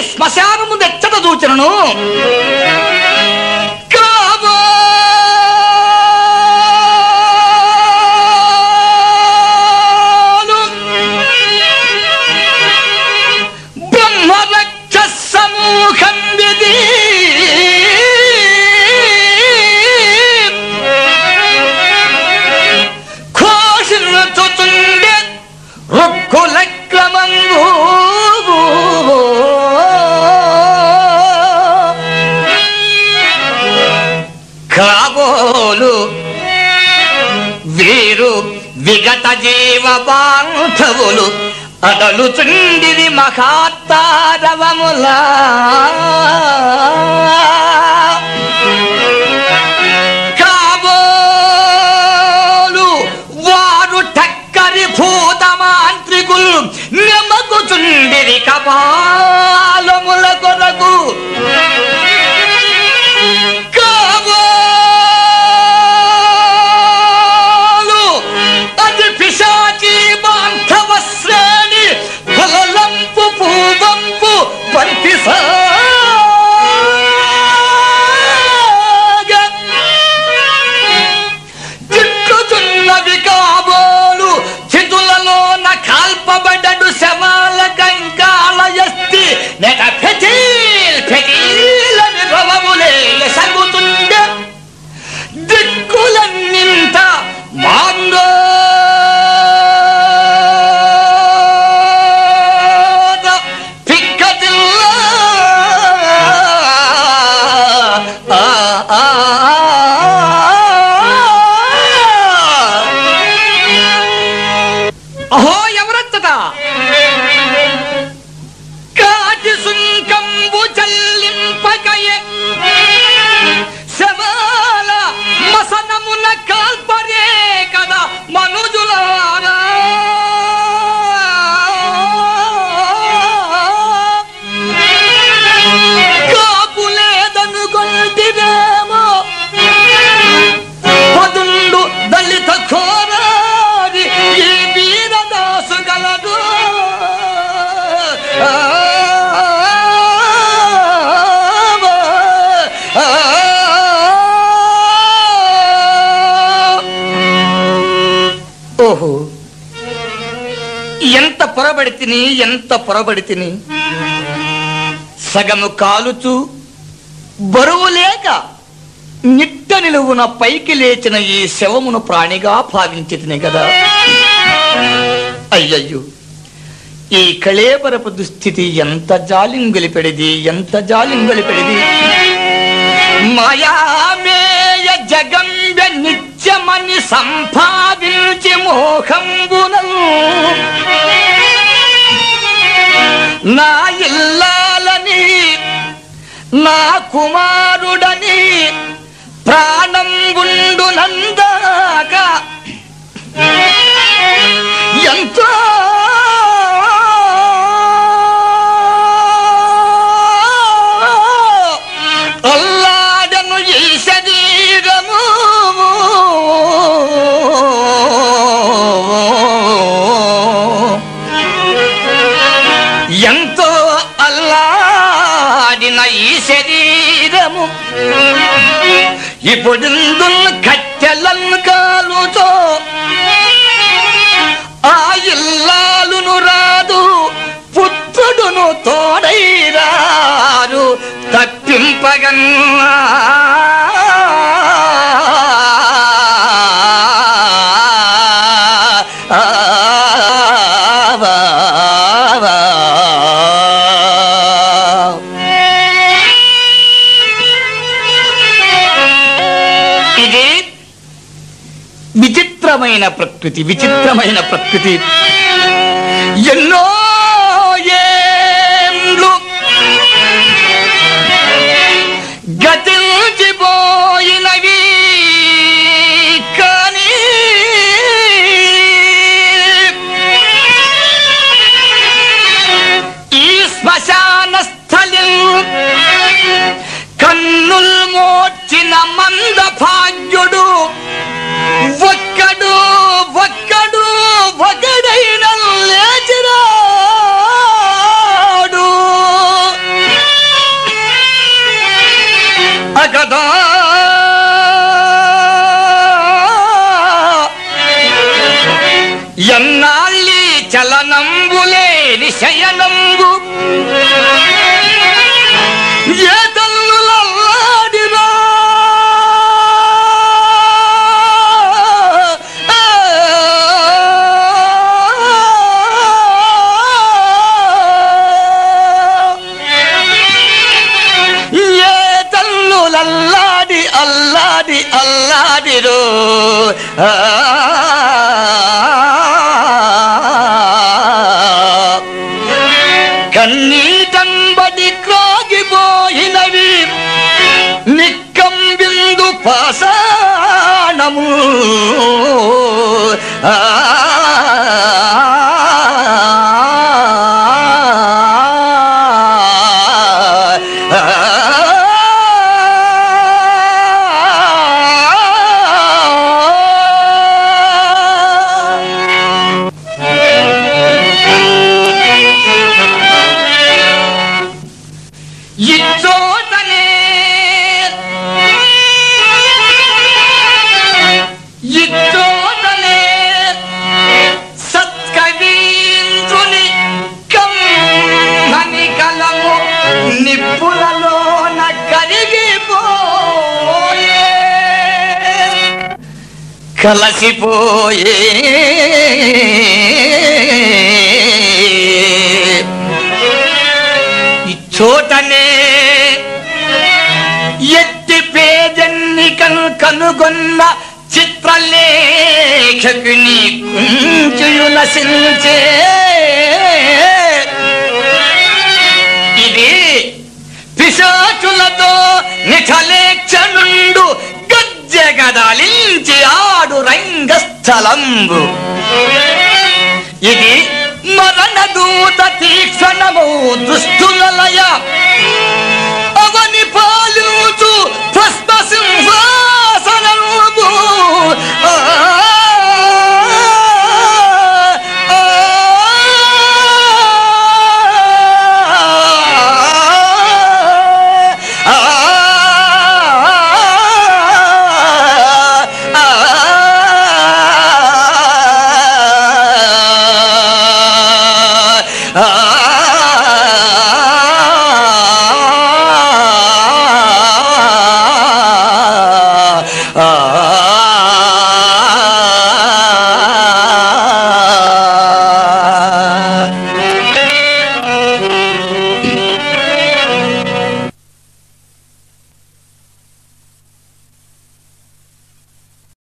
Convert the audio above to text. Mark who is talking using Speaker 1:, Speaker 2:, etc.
Speaker 1: శ్మశానము నెచ్చట చూచనను బ్రహ్మరక్ష సమూహం విధి ఘోషించుతుండే రుక్కుల క్రమంబు కాబోలు వీరు విగత జీవ బాంధవులు అదలుచుండిది మహాతారవములా కాబోలు వారు టక్కరి భూత మాంత్రికులు నెమకుచుండిరి కపాలముల కొరకు కాబోలు అది పిశాచి బాంధవ శ్రేణి ఫలలంపు పూవంపు బంతి చిక్కుతున్నవి కాబోలు చితులలోన కాల్పబడడు శవాల కంకాల ఎస్తి నెట ఫెటీల్ ఫెటీలని రవములే సగుతుండే దిక్కులన్నింత మాంగో పిక్కటిల్లా ఆ ఆ అహో ఎవరత్తట కాటి సుంకంబు చెల్లింపకయే శవాల మసనమున కాల్పరే కదా మనుజులారా కాపులేదనుకొంటివేమో పదుండు దళిత కోరారి ఈ వీరదాసు గలడు ఓహో ఎంత పొరబడి తిని ఎంత పొరబడి తిని సగము కాలుచు బరువు లేక నిట్ట నిలువున పైకి లేచిన ఈ శవమును ప్రాణిగా భావించితిని కదా అయ్యయ్యో ఈ కళేబరపు దుస్థితి ఎంత జాలింగొలిపెడిది ఎంత జాలింగొలిపెడిది మాయామేయ జగంబ నిత్యమని సంపాదించి మోహంబునం నా ఇల్లాలని నా కుమారుడని ప్రాణం ఉండు నందాక ఎంతో అల్లాడను ఈ శరీరము ఎంతో అల్లాడిన ఈ శరీరము ఇప్పుడు కట్టెలను కాలుతో ఆ ఇల్లాలును రాదు పుత్రుడును తోడైరారు తప్పింపగన్నా ఇది విచిత్రమైన ప్రకృతి విచిత్రమైన ప్రకృతి ఎన్నో ఏండ్లు గతించిపోయినవి కానీ ఈ శ్మశాన స్థలి కన్నుల్ మోర్చిన మంద భాగ్యుడు ఒక్కడు ఒక్కడు ఒకడైన అల్లాడి అల్లాడిరో ఆ. కన్నీటంబడి క్రాగిపోయినవి నిక్కం బిందు పాసాణము ఆ ఇచ్చోటనే ఇచ్చోటనే సత్కవీంద్రుని కమ్మని కలము నిప్పులలోన కరిగిపోయే కలసిపోయే ఈ చోటనే ఎట్టి పేదన్నికను కనుగొన్న చిత్రలేఖకుని కుంచుయు నశించే ఇది పిశాచులతో నిఖలేక్షణుండు గజ్జగదలించి ఆడు రంగస్థలంబు ఇది మరణ దూత తీక్షణము దృష్టి